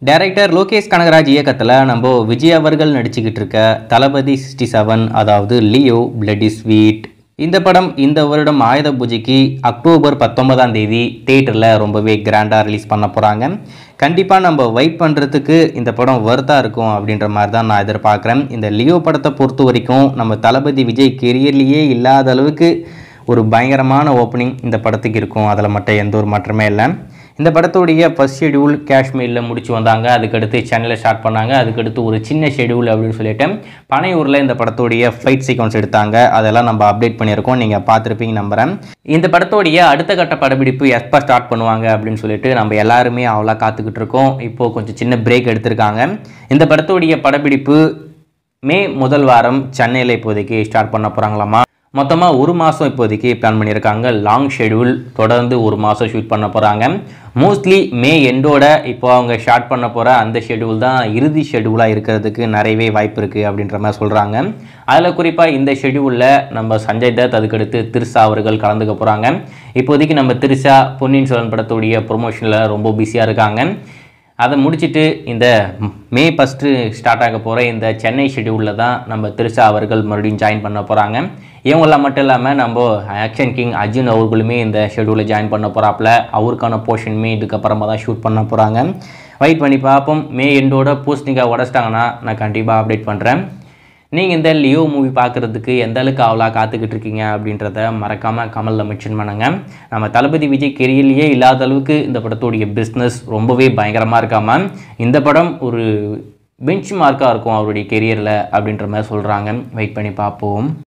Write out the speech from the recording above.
director Lokesh Kanagaraj இயக்கத்தில் நம்ம விஜய் அவர்கள் நடிச்சுக்கிட்டு இருக்க தளபதி சிக்ஸ்டி செவன் அதாவது லியோ பிளடி ஸ்வீட் இந்த படம் இந்த வருடம் ஆயுத பூஜைக்கு அக்டோபர் பத்தொன்பதாம் தேதி தேட்டரில் ரொம்பவே கிராண்டாக ரிலீஸ் பண்ண போகிறாங்க கண்டிப்பாக நம்ம வெயிட் பண்ணுறதுக்கு இந்த படம் வருத்தா இருக்கும் அப்படின்ற மாதிரி தான் நான் எதிர்பார்க்குறேன் இந்த லியோ படத்தை பொறுத்த வரைக்கும் நம்ம தளபதி விஜய் கெரியர்லேயே இல்லாத அளவுக்கு ஒரு பயங்கரமான ஓப்பனிங் இந்த படத்துக்கு இருக்கும் அதில் மட்டும் எந்த ஒரு மாற்றமே இல்லை இந்த படத்துடைய ஃபர்ஸ்ட் ஷெடியூல் காஷ்மீரில் முடிச்சு வந்தாங்க அதுக்கடுத்து சென்னையில் ஸ்டார்ட் பண்ணாங்க அதுக்கடுத்து ஒரு சின்ன ஷெடியூல் அப்படின்னு சொல்லிட்டு பனையூரில் இந்த படத்துடைய ஃபைட் சீக்வன்ஸ் எடுத்தாங்க அதெல்லாம் நம்ம அப்டேட் பண்ணியிருக்கோம் நீங்கள் பார்த்துருப்பீங்க நம்புகிறேன் இந்த படத்துடைய அடுத்த கட்ட படப்பிடிப்பு எப்போ ஸ்டார்ட் பண்ணுவாங்க அப்படின்னு சொல்லிட்டு நம்ம எல்லாருமே அவ்வளோ காத்துக்கிட்டு இருக்கோம் இப்போது கொஞ்சம் சின்ன பிரேக் எடுத்திருக்காங்க இந்த படத்துடைய படப்பிடிப்பு மே முதல் வாரம் சென்னையில் இப்போதைக்கு ஸ்டார்ட் பண்ண போகிறாங்களாமா மொத்தமாக ஒரு மாதம் இப்போதைக்கு பிளான் பண்ணியிருக்காங்க லாங் ஷெடியூல் தொடர்ந்து ஒரு மாதம் ஷூட் பண்ண போகிறாங்க மோஸ்ட்லி மே எண்டோட இப்போ அவங்க ஸ்டார்ட் பண்ண போகிற அந்த ஷெடியூல் தான் இறுதி ஷெடியூலாக இருக்கிறதுக்கு நிறையவே வாய்ப்பு இருக்குது அப்படின்ற மாதிரி சொல்கிறாங்க அதில் குறிப்பாக இந்த ஷெடியூலில் நம்ம சஞ்சய் தத் அதுக்கடுத்து திருசா அவர்கள் கலந்துக்க போகிறாங்க இப்போதைக்கு நம்ம திருசா பொன்னியின் செல்வன் படத்துடைய ப்ரொமோஷனில் ரொம்ப பிஸியாக இருக்காங்க அதை முடிச்சிட்டு இந்த மே ஃபஸ்ட்டு ஸ்டார்ட் ஆக போகிற இந்த சென்னை ஷெடியூலில் தான் நம்ம திருசா அவர்கள் மறுபடியும் ஜாயின் பண்ண போகிறாங்க இவங்களாம் மட்டும் இல்லாமல் நம்ம ஆக்ஷன் கிங் அர்ஜுன் அவர்களுமே இந்த ஷெடியூலில் ஜாயின் பண்ண போகிறாப்புல அவருக்கான போர்ஷனுமே இதுக்கப்புறமா தான் ஷூட் பண்ண போகிறாங்க வெயிட் பண்ணி பார்ப்போம் மே எண்டோட பூஸ்னிக்காக உடச்சிட்டாங்கன்னா நான் கண்டிப்பாக அப்டேட் பண்ணுறேன் நீங்கள் இந்த லியோ மூவி பார்க்குறதுக்கு எந்த அளவுக்கு அவ்வளோ காத்துக்கிட்டு இருக்கீங்க அப்படின்றத மறக்காமல் கமலில் மென்ஷன் பண்ணுங்க நம்ம தளபதி விஜய் கெரியர்லேயே இல்லாத அளவுக்கு இந்த படத்துடைய பிஸ்னஸ் ரொம்பவே பயங்கரமாக இருக்காமல் இந்த படம் ஒரு பெஞ்ச் மார்க்காக இருக்கும் அவருடைய கெரியரில் அப்படின்ற மாதிரி சொல்கிறாங்க வெயிட் பண்ணி பார்ப்போம்